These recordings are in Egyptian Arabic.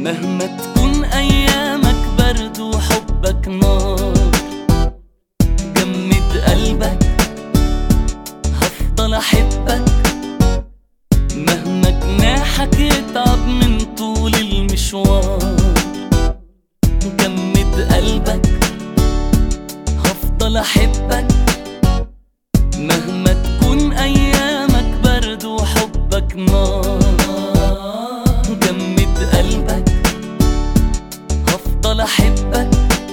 مهما تكون ايامك برد وحبك نار جمد قلبك هفضل احبك مهما جناحك يتعب من طول المشوار جمد قلبك هفضل احبك مهما تكون ايامك برد وحبك نار جمد قلبك هفضل احبك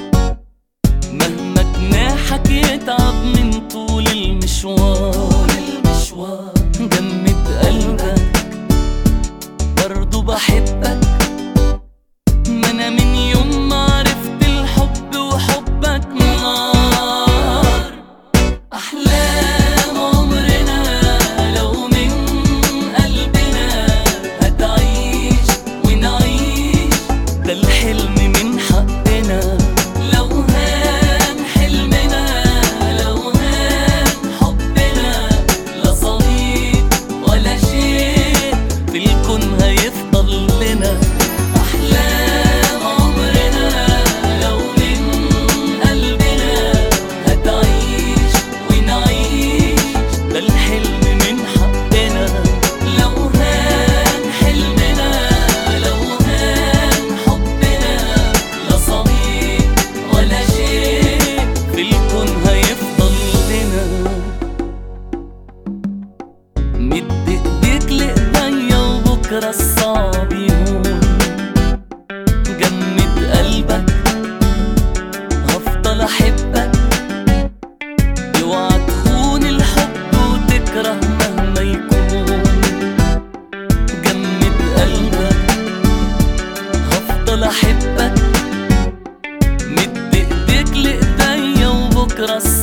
مهما جناحك يتعب من طول المشوار المشوار جمد قلبك برضو بحبك ما انا من يوم ما عرفت الحب وحبك نار احلام عمرنا لو من قلبنا هتعيش ونعيش ده الحلم من حقنا لو هان حلمنا لو هان حبنا لا صديق ولا شيء في الكون هيفضل لنا أحلام عمرنا لو من قلبنا هتعيش ونعيش ده الحلم من حقنا لو هان حلمنا لو هان حبنا لا صديق ولا شيء في الكون هيفضل لنا مد ايديك لايديا وبكره الصعب يهون جمد قلبك هفضل احبك اوعى تخون الحب وتكره مهما يكون جمد قلبك هفضل احبك مد ايديك لايديا وبكره الصعب